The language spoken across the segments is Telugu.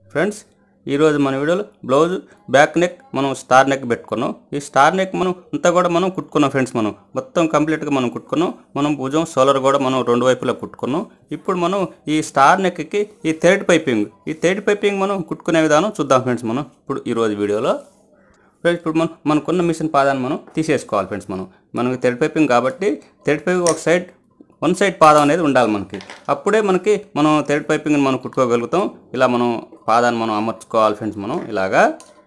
ఫ్రెండ్స్ ఈరోజు మన వీడియోలో బ్లౌజ్ బ్యాక్ నెక్ మనం స్టార్ నెక్ పెట్టుకున్నాం ఈ స్టార్ నెక్ మనం అంతా కూడా మనం కుట్టుకున్నాం ఫ్రెండ్స్ మనం మొత్తం కంప్లీట్గా మనం కుట్టుకున్నాం మనం భుజం సోలర్ కూడా మనం రెండు వైపులా కుట్టుకున్నాం ఇప్పుడు మనం ఈ స్టార్ నెక్కి ఈ థర్డ్ పైపింగ్ ఈ థర్డ్ పైపింగ్ మనం కుట్టుకునే విధానం చూద్దాం ఫ్రెండ్స్ మనం ఇప్పుడు ఈరోజు వీడియోలో ఫ్రెండ్స్ ఇప్పుడు మనం మనకున్న మిషన్ పాదాన్ని మనం తీసేసుకోవాలి ఫ్రెండ్స్ మనం మనకి థర్డ్ పైపింగ్ కాబట్టి థర్డ్ పైపింగ్ ఒక సైడ్ వన్ సైడ్ పాదం అనేది ఉండాలి మనకి అప్పుడే మనకి మనం థర్డ్ పైపింగ్ మనం కుట్టుకోగలుగుతాం ఇలా మనం పాదాన్ని మనం అమర్చుకోవాలి ఫ్రెండ్స్ మనం ఇలాగా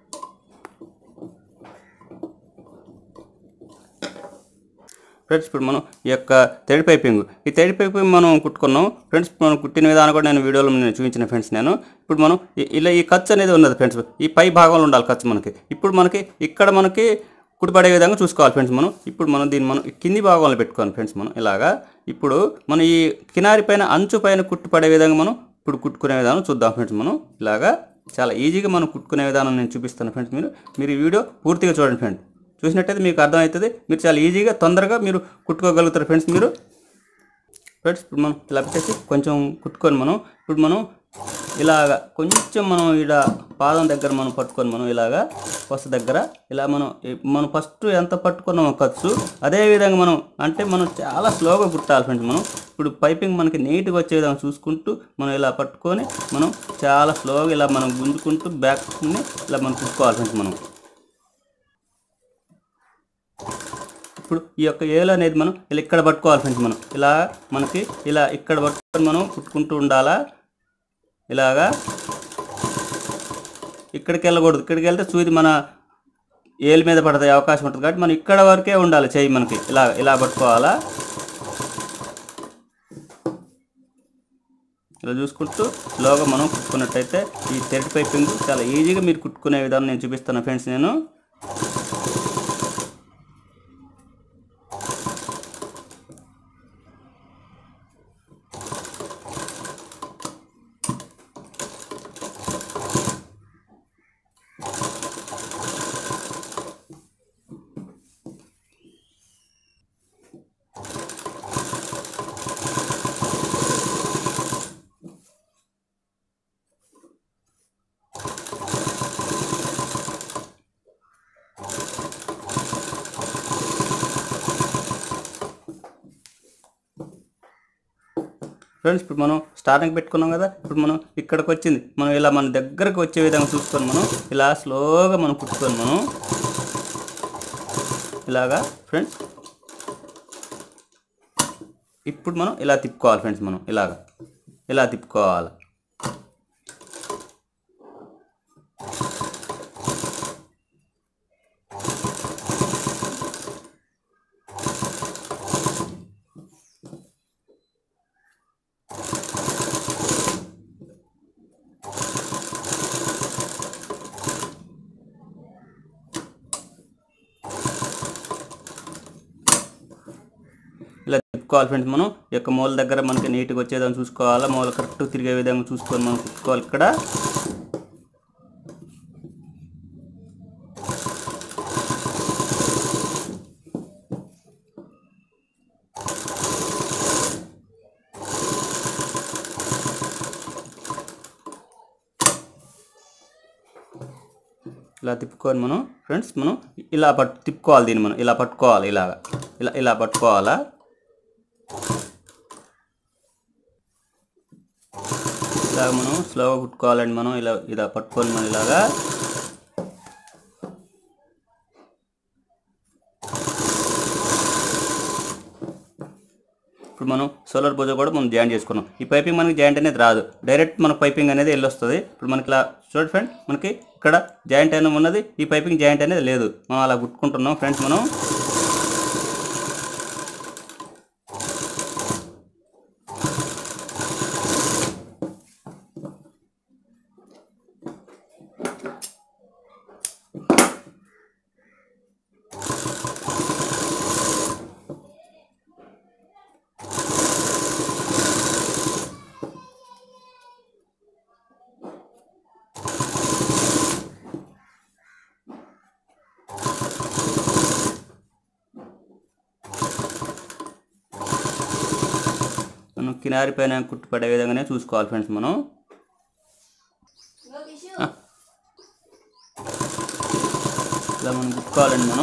ఫ్రెండ్స్ ఇప్పుడు మనం ఈ యొక్క థర్డ్ పైపింగ్ ఈ థర్డ్ పైపింగ్ మనం కుట్టుకున్నాం ఫ్రెండ్స్ మనం కుట్టిన విధానం కూడా నేను వీడియోలో నేను చూపించిన ఫ్రెండ్స్ నేను ఇప్పుడు మనం ఇ- ఇలా ఈ ఖర్చు అనేది ఉన్నది ఫ్రెండ్స్ ఈ పై భాగంలో ఉండాలి ఖర్చు మనకి ఇప్పుడు మనకి ఇక్కడ మనకి కుట్టుపడే విధంగా చూసుకోవాలి ఫ్రెండ్స్ మనం ఇప్పుడు మనం దీన్ని మనం ఈ కింది భాగంలో పెట్టుకోవాలి ఫ్రెండ్స్ మనం ఇలాగా ఇప్పుడు మనం ఈ కినారి పైన అంచు పైన కుట్టుపడే విధంగా మనం ఇప్పుడు కుట్టుకునే విధానం చూద్దాం ఫ్రెండ్స్ మనం ఇలాగా చాలా ఈజీగా మనం కుట్టుకునే విధానం నేను చూపిస్తాను ఫ్రెండ్స్ మీరు మీరు ఈ వీడియో పూర్తిగా చూడండి ఫ్రెండ్స్ చూసినట్టయితే మీకు అర్థమవుతుంది మీరు చాలా ఈజీగా తొందరగా మీరు కుట్టుకోగలుగుతారు ఫ్రెండ్స్ మీరు ఫ్రెండ్స్ ఇప్పుడు మనం ఇలా పెట్టేసి కొంచెం కుట్టుకొని మనం ఇప్పుడు మనం ఇలాగా కొంచెం మనం ఇలా పాదం దగ్గర మనం పట్టుకొని మనం ఇలాగా వస్త దగ్గర ఇలా మనం ఈ- మనం ఫస్ట్ ఎంత పట్టుకున్నామో ఖర్చు అదే విధంగా మనం అంటే మనం చాలా స్లోగా కుట్టాలి ఫ్రెండ్స్ మనం ఇప్పుడు పైపింగ్ మనకి నీట్గా వచ్చే విధంగా చూసుకుంటూ మనం ఇలా పట్టుకొని మనం చాలా స్లోగా ఇలా మనం గుంజుకుంటూ బ్యాక్ని ఇలా మనం కుట్టుకోవాలి ఫ్రెండ్స్ మనం ఇప్పుడు ఈ యొక్క ఏలు అనేది మనం ఇలా ఇక్కడ పట్టుకోవాలి ఫ్రెండ్స్ మనం ఇలా మనకి ఇలా ఇక్కడ పట్టుకొని మనం కుట్టుకుంటూ ఉండాలా ఇలాగా ఇక్కడికి వెళ్ళకూడదు ఇక్కడికి వెళ్తే సూది మన ఏలు మీద పడే అవకాశం ఉంటుంది కాబట్టి మనం ఇక్కడ వరకే ఉండాలి చెయ్యి మనకి ఇలా ఇలా పట్టుకోవాలా ఇలా చూసుకుంటూ స్లోగా మనం కుట్టుకున్నట్టయితే ఈ థ్రెడ్ పైపింగ్ చాలా ఈజీగా మీరు కుట్టుకునే విధానం నేను చూపిస్తాను ఫ్రెండ్స్ నేను ఫ్రెండ్స్ ఇప్పుడు మనం స్టార్టింగ్ పెట్టుకున్నాం కదా ఇప్పుడు మనం ఇక్కడికి వచ్చింది మనం ఇలా మన దగ్గరకు వచ్చే విధంగా చూసుకొని మనం ఇలా స్లోగా మనం కుట్టుకొని మనం ఇలాగా ఫ్రెండ్స్ ఇప్పుడు మనం ఇలా తిప్పుకోవాలి ఫ్రెండ్స్ మనం ఇలాగా ఇలా తిప్పుకోవాలి ఇలా తిప్పుకోవాలి ఫ్రెండ్స్ మనం ఈ యొక్క మూల దగ్గర మనకి నీట్గా వచ్చేదాన్ని చూసుకోవాలా మూల కరెక్ట్ తిరిగే విధంగా చూసుకొని మనం కుట్టుకోవాలి ఇక్కడ ఇలా తిప్పుకొని మనం ఫ్రెండ్స్ మనం ఇలా పట్టు తిప్పుకోవాలి దీన్ని మనం ఇలా పట్టుకోవాలి ఇలాగా ఇలా ఇలా పట్టుకోవాలా ఇలా మనం స్లోగా కుట్టుకోవాలండి మనం ఇలా ఇలా పట్టుకొని మనం ఇలాగా ఇప్పుడు మనం సోలార్ భుజ కూడా మనం జాయిన్ చేసుకున్నాం ఈ పైపింగ్ మనకి జాయింట్ అనేది రాదు డైరెక్ట్ మన పైపింగ్ అనేది వెళ్ళొస్తుంది ఇప్పుడు మనకి ఇలా చూడండి ఫ్రెండ్ మనకి ఇక్కడ జాయింట్ అనేది ఉన్నది ఈ పైపింగ్ జాయింట్ అనేది లేదు మనం అలా కుట్టుకుంటున్నాం ఫ్రెండ్స్ మనం మనం కినారి పైన కుట్టుపడే విధంగానే చూసుకోవాలి ఫ్రెండ్స్ మనం ఇలా మనం కుట్టుకోవాలండి మనం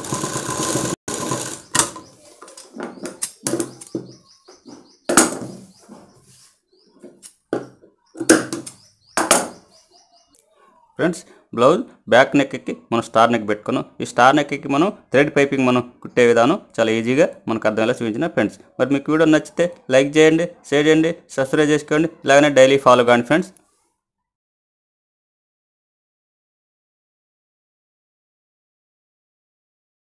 ఫ్రెండ్స్ బ్లౌజ్ బ్యాక్ నెక్కి మనం స్టార్ నెక్ పెట్టుకున్నాం ఈ స్టార్ నెక్కి మనం థ్రెడ్ పైపింగ్ మనం కుట్టే విధానం చాలా ఈజీగా మనకు అర్థమయ్యేలా చూపించిన ఫ్రెండ్స్ మరి మీకు వీడియో నచ్చితే లైక్ చేయండి షేర్ చేయండి సబ్స్క్రైబ్ చేసుకోండి ఇలాగనే డైలీ ఫాలో కాండి ఫ్రెండ్స్